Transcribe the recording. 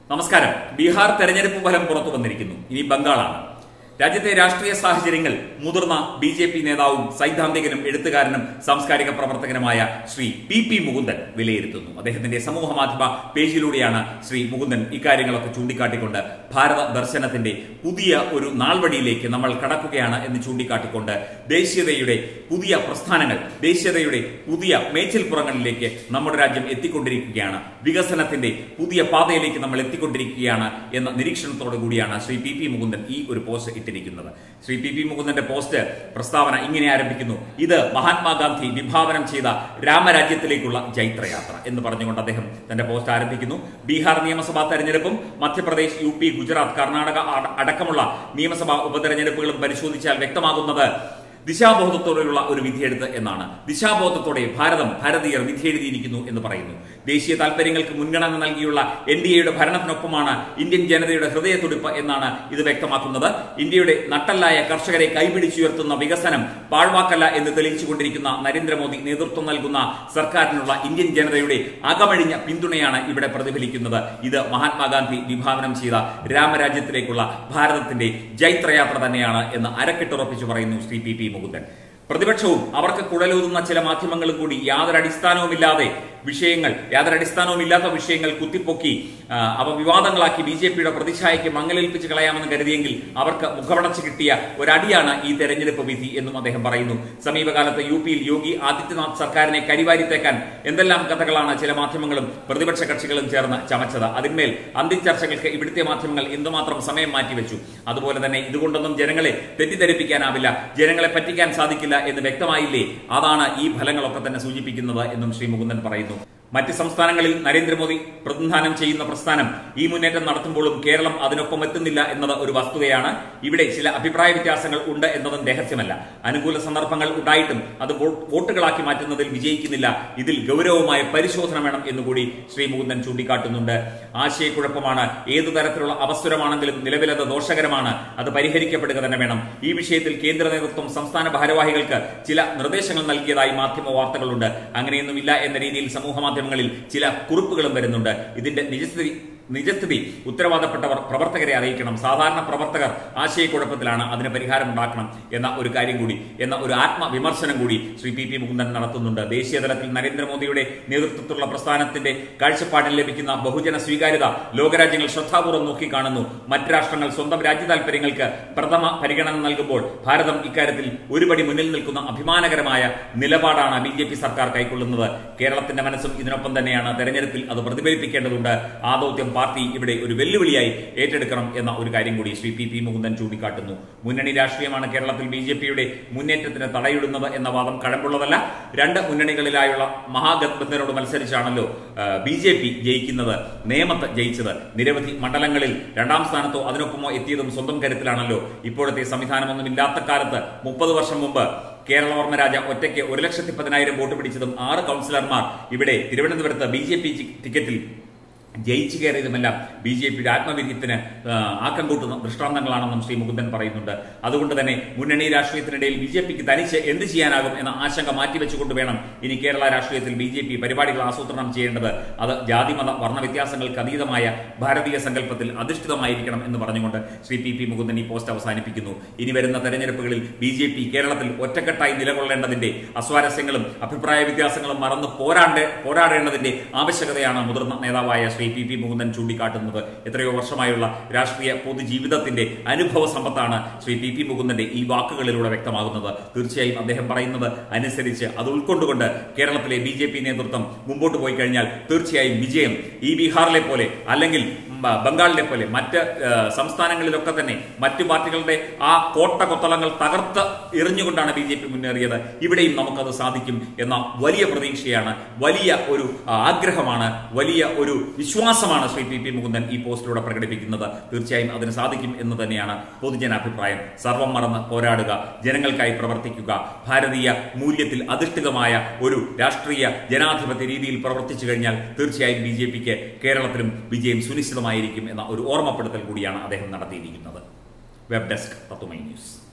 നമസ്കാരം ബീഹാർ തെരഞ്ഞെടുപ്പ് ഫലം പുറത്തു വന്നിരിക്കുന്നു ഇനി ബംഗാളാണ് രാജ്യത്തെ രാഷ്ട്രീയ സാഹചര്യങ്ങൾ മുതിർന്ന ബി ജെ പി നേതാവും സൈദ്ധാന്തികനും എഴുത്തുകാരനും സാംസ്കാരിക പ്രവർത്തകനുമായ ശ്രീ പി പി മുകുന്ദൻ വിലയിരുത്തുന്നു അദ്ദേഹത്തിന്റെ സമൂഹ മാധ്യമ പേജിലൂടെയാണ് ശ്രീ മുകുന്ദൻ ഇക്കാര്യങ്ങളൊക്കെ ചൂണ്ടിക്കാട്ടിക്കൊണ്ട് ഭാരത ദർശനത്തിന്റെ പുതിയ ഒരു നാൾവഴിയിലേക്ക് നമ്മൾ കടക്കുകയാണ് എന്ന് ചൂണ്ടിക്കാട്ടിക്കൊണ്ട് ദേശീയതയുടെ പുതിയ പ്രസ്ഥാനങ്ങൾ ദേശീയതയുടെ പുതിയ മേച്ചിൽപ്പുറങ്ങളിലേക്ക് നമ്മുടെ രാജ്യം എത്തിക്കൊണ്ടിരിക്കുകയാണ് വികസനത്തിന്റെ പുതിയ പാതയിലേക്ക് നമ്മൾ എത്തിക്കൊണ്ടിരിക്കുകയാണ് എന്ന നിരീക്ഷണത്തോടു കൂടിയാണ് ശ്രീ പി പി മുകുന്ദൻ ഈ ഒരു പോസ്റ്റ് ഇട്ടിരിക്കുന്നത് ശ്രീ പി പി മുകുന്ദന്റെ പോസ്റ്റ് പ്രസ്താവന ഇങ്ങനെ ആരംഭിക്കുന്നു ഇത് മഹാത്മാഗാന്ധി വിഭാവനം ചെയ്ത രാമരാജ്യത്തിലേക്കുള്ള ജൈത്രയാത്ര എന്ന് പറഞ്ഞുകൊണ്ട് അദ്ദേഹം തന്റെ പോസ്റ്റ് ആരംഭിക്കുന്നു ബീഹാർ നിയമസഭാ തെരഞ്ഞെടുപ്പും മധ്യപ്രദേശ് യു പി ഗുജറാത്ത് കർണാടക അട- അടക്കമുള്ള നിയമസഭാ ഉപതെരഞ്ഞെടുപ്പുകളും പരിശോധിച്ചാൽ വ്യക്തമാകുന്നത് ദിശാബോധത്തോടെയുള്ള ഒരു വിധിയെഴുത്ത് എന്നാണ് ദിശാബോധത്തോടെ ഭാരതം ഭാരതീയർ വിധിയെഴുതിയിരിക്കുന്നു എന്ന് പറയുന്നു ദേശീയ താൽപര്യങ്ങൾക്ക് മുൻഗണന നൽകിയുള്ള എൻ ഡി എയുടെ ഭരണത്തിനൊപ്പമാണ് ഇന്ത്യൻ ജനതയുടെ ഹൃദയത്തുടിപ്പ് എന്നാണ് ഇത് വ്യക്തമാക്കുന്നത് ഇന്ത്യയുടെ നട്ടല്ലായ കർഷകരെ കൈപിടിച്ചുയർത്തുന്ന വികസനം പാഴ്വാക്കല്ല എന്ന് തെളിയിച്ചുകൊണ്ടിരിക്കുന്ന നരേന്ദ്രമോദി നേതൃത്വം നൽകുന്ന സർക്കാരിനുള്ള ഇന്ത്യൻ ജനതയുടെ അകമഴിഞ്ഞ പിന്തുണയാണ് ഇവിടെ പ്രതിഫലിക്കുന്നത് ഇത് മഹാത്മാഗാന്ധി വിഭാവനം ചെയ്ത രാമരാജ്യത്തിലേക്കുള്ള ഭാരതത്തിന്റെ ജൈത്രയാത്ര തന്നെയാണ് എന്ന് അരക്കെട്ടുറപ്പിച്ചു പറയുന്നു ശ്രീ പി പി മുകുന്ദൻ പ്രതിപക്ഷവും അവർക്ക് കുഴലൂതുന്ന ചില മാധ്യമങ്ങളും കൂടി യാതൊരു അടിസ്ഥാനവുമില്ലാതെ വിഷയങ്ങൾ യാതൊരു അടിസ്ഥാനവുമില്ലാത്ത വിഷയങ്ങൾ കുത്തിപ്പൊക്കി ആ, അവ വിവാദങ്ങളാക്കി ബി ജെ പിയുടെ പ്രതിച്ഛായയ്ക്ക് മങ്ങലേൽപ്പിച്ച് കളയാമെന്ന് കരുതിയെങ്കിൽ അവർക്ക് മുഖവടച്ച് കിട്ടിയ ഒരടിയാണ് ഈ തെരഞ്ഞെടുപ്പ് വിധി എന്നും അദ്ദേഹം പറയുന്നു സമീപകാലത്ത് യു പിയിൽ യോഗി ആദിത്യനാഥ് സർക്കാരിനെ കരിവാരിത്തേക്കാൻ എന്തെല്ലാം കഥകളാണ് ചില മാധ്യമങ്ങളും പ്രതിപക്ഷ കക്ഷികളും ചേർന്ന് ചമച്ചത് അതിന്മേൽ അന്തിച്ചർച്ചകൾക്ക് ഇവിടുത്തെ മാധ്യമങ്ങൾ എന്തുമാത്രം സമയം മാറ്റിവെച്ചു അതുപോലെ തന്നെ ഇതുകൊണ്ടൊന്നും ജനങ്ങളെ തെറ്റിദ്ധരിപ്പിക്കാനാവില്ല ജനങ്ങളെ പറ്റിക്കാൻ സാധിക്കില്ല എന്ന് വ്യക്തമായില്ലേ അതാണ് ഈ ഫലങ്ങളൊക്കെ തന്നെ സൂചിപ്പിക്കുന്നത് എന്നും ശ്രീ മുകുന്ദൻ പറയുന്നു മറ്റ് സംസ്ഥാനങ്ങളിൽ നരേന്ദ്രമോദി പ്രതിനിധാനം ചെയ്യുന്ന പ്രസ്ഥാനം ഈ മുന്നേറ്റം നടത്തുമ്പോഴും കേരളം അതിനൊപ്പം എത്തുന്നില്ല എന്നത് ഒരു വസ്തുതയാണ് ഇവിടെ ചില അഭിപ്രായ വ്യത്യാസങ്ങൾ ഉണ്ട് എന്നതും രഹസ്യമല്ല അനുകൂല സന്ദർഭങ്ങൾ ഉണ്ടായിട്ടും അത് വോ- വോട്ടുകളാക്കി മാറ്റുന്നതിൽ വിജയിക്കുന്നില്ല ഇതിൽ ഗൗരവമായ പരിശോധന വേണം എന്നുകൂടി ശ്രീ മുകുന്ദൻ ചൂണ്ടിക്കാട്ടുന്നുണ്ട് ആശയക്കുഴപ്പമാണ് ഏതു തരത്തിലുള്ള അവസരമാണെങ്കിലും നിലവിലത് ദോഷകരമാണ് അത് പരിഹരിക്കപ്പെടുക തന്നെ വേണം ഈ വിഷയത്തിൽ കേന്ദ്ര നേതൃത്വം സംസ്ഥാന ഭാരവാഹികൾക്ക് ചില നിർദ്ദേശങ്ങൾ നൽകിയതായി മാധ്യമ വാർത്തകളുണ്ട് അങ്ങനെയൊന്നുമില്ല എന്ന രീതിയിൽ സമൂഹ മാധ്യമങ്ങളിൽ ചില കുറിപ്പുകളും വരുന്നുണ്ട് ഇതിന്റെ നിജസ്ഥിതി നിജസ്ഥിതി ഉത്തരവാദപ്പെട്ടവർ പ്രവർത്തകരെ അറിയിക്കണം സാധാരണ പ്രവർത്തകർ ആശയക്കുഴപ്പത്തിലാണ് അതിന് പരിഹാരം ഉണ്ടാക്കണം എന്ന ഒരു കാര്യം കൂടി എന്ന ഒരു ആത്മവിമർശനം കൂടി ശ്രീ പി പി മുകുന്ദൻ നടത്തുന്നുണ്ട് ദേശീയ തലത്തിൽ നരേന്ദ്രമോദിയുടെ നേതൃത്വത്തിലുള്ള പ്രസ്ഥാനത്തിന്റെ കാഴ്ചപ്പാടിൽ ലഭിക്കുന്ന ബഹുജന സ്വീകാര്യത ലോകരാജ്യങ്ങൾ ശ്രദ്ധാപൂർവ്വം നോക്കിക്കാണുന്നു മറ്റ് രാഷ്ട്രങ്ങൾ സ്വന്തം രാജ്യ താൽപര്യങ്ങൾക്ക് പ്രഥമ പരിഗണന നൽകുമ്പോൾ ഭാരതം ഇക്കാര്യത്തിൽ ഒരുപടി മുന്നിൽ നിൽക്കുന്ന അഭിമാനകരമായ നിലപാടാണ് ബി ജെ പി സർക്കാർ കൈക്കൊള്ളുന്നത് കേരളത്തിന്റെ മനസ്സും ഇതിനൊപ്പം തന്നെയാണ് തെരഞ്ഞെടുപ്പിൽ അത് പ്രതിഫലിപ്പിക്കേണ്ടതുണ്ട് ആ ദൗത്യം പാർട്ടി ഇവിടെ ഒരു വെല്ലുവിളിയായി ഏറ്റെടുക്കണം എന്ന ഒരു കാര്യം കൂടി ശ്രീ പി പി മുകുന്ദൻ ചൂണ്ടിക്കാട്ടുന്നു മുന്നണി രാഷ്ട്രീയമാണ് കേരളത്തിൽ ബി ജെ പിയുടെ മുന്നേറ്റത്തിന് തടയിടുന്നത് എന്ന വാദം കഴമ്പുള്ളതല്ല രണ്ട് മുന്നണികളിലായുള്ള മഹാഗത്ബന്ധനോട് മത്സരിച്ചാണല്ലോ ബി ജെ പി ജയിക്കുന്നത് നേമത്ത് ജയിച്ചത് നിരവധി മണ്ഡലങ്ങളിൽ രണ്ടാം സ്ഥാനത്തോ അതിനൊപ്പമോ എത്തിയതും സ്വന്തം കരുത്തിലാണല്ലോ ഇപ്പോഴത്തെ സംവിധാനമൊന്നും ഇല്ലാത്ത കാലത്ത് മുപ്പത് വർഷം മുമ്പ് കേരളവർമ്മ രാജ ഒറ്റയ്ക്ക് ഒരു ലക്ഷത്തി പതിനായിരം വോട്ട് പിടിച്ചതും ആറ് കൗൺസിലർമാർ ഇവിടെ തിരുവനന്തപുരത്ത് ബി ജെ പി ടിക്കറ്റിൽ ജയിച്ചു കയറിയതുമെല്ലാം ബി ജെ പിയുടെ ആത്മവിര്യത്തിന് ആ, ആക്കം കൂട്ടുന്ന ദൃഷ്ടാന്തങ്ങളാണെന്നും ശ്രീ മുകുന്ദൻ പറയുന്നുണ്ട് അതുകൊണ്ട് തന്നെ മുന്നണി രാഷ്ട്രീയത്തിനിടയിൽ ബി ജെ പിക്ക് തനിച്ച് എന്ത് ചെയ്യാനാകും എന്ന ആശങ്ക മാറ്റിവെച്ചുകൊണ്ട് വേണം ഇനി കേരള രാഷ്ട്രീയത്തിൽ ബി ജെ പി പരിപാടികൾ ആസൂത്രണം ചെയ്യേണ്ടത് അത് ജാതിമത വർണ്ണ വ്യത്യാസങ്ങൾക്ക് അതീതമായ ഭാരതീയ സങ്കല്പത്തിൽ അധിഷ്ഠിതമായിരിക്കണം എന്ന് പറഞ്ഞുകൊണ്ട് ശ്രീ പി പി മുകുന്ദൻ ഈ പോസ്റ്റ് അവസാനിപ്പിക്കുന്നു ഇനി വരുന്ന തെരഞ്ഞെടുപ്പുകളിൽ ബി ജെ പി കേരളത്തിൽ ഒറ്റക്കെട്ടായി നിലകൊള്ളേണ്ടതിന്റെ അസ്വാരസ്യങ്ങളും അഭിപ്രായ വ്യത്യാസങ്ങളും മറന്ന് പോരാണ്ട് പോരാടേണ്ടതിന്റെ ആവശ്യകതയാണ് മുതിർന്ന നേതാവായ ശ്രീ പി പി മുകുന്ദൻ ചൂണ്ടിക്കാട്ടുന്നത് എത്രയോ വർഷമായുള്ള രാഷ്ട്രീയ പൊതുജീവിതത്തിന്റെ അനുഭവ സമ്പത്താണ് ശ്രീ പി പി മുകുന്ദന്റെ ഈ വാക്കുകളിലൂടെ വ്യക്തമാകുന്നത് തീർച്ചയായും അദ്ദേഹം പറയുന്നത് അനുസരിച്ച് അത് ഉൾക്കൊണ്ടുകൊണ്ട് കേരളത്തിലെ ബി ജെ പി നേതൃത്വം മുമ്പോട്ട് പോയി കഴിഞ്ഞാൽ തീർച്ചയായും വിജയം ഈ ബീഹാറിലെ പോലെ അല്ലെങ്കിൽ ബ- ബംഗാളിലെ പോലെ മറ്റ് ആ, സംസ്ഥാനങ്ങളിലൊക്കെ തന്നെ മറ്റു പാർട്ടികളുടെ ആ കോട്ട കൊത്തളങ്ങൾ തകർത്ത് എറിഞ്ഞുകൊണ്ടാണ് ബി ജെ പി മുന്നേറിയത് ഇവിടെയും നമുക്കത് സാധിക്കും എന്ന വലിയ പ്രതീക്ഷയാണ് വലിയ ഒരു ആ, ആഗ്രഹമാണ് വലിയ ഒരു വിശ്വാസമാണ് ശ്രീ പി പി മുകുന്ദൻ ഈ പോസ്റ്റിലൂടെ പ്രകടിപ്പിക്കുന്നത് തീർച്ചയായും അതിന് സാധിക്കും എന്ന് തന്നെയാണ് പൊതുജനാഭിപ്രായം സർവം മറന്ന് പോരാടുക ജനങ്ങൾക്കായി പ്രവർത്തിക്കുക ഭാരതീയ മൂല്യത്തിൽ അധിഷ്ഠിതമായ ഒരു രാഷ്ട്രീയ ജനാധിപത്യ രീതിയിൽ പ്രവർത്തിച്ചു കഴിഞ്ഞാൽ തീർച്ചയായും ബി ജെ പിക്ക് കേരളത്തിലും വിജയം സുനിശ്ചിതമായിരിക്കും എന്ന ഒരു ഓർമ്മപ്പെടുത്തൽ കൂടിയാണ് അദ്ദേഹം നടത്തിയിരിക്കുന്നത് വെബ് ഡെസ്ക് തത്തുമൈ ന്യൂസ്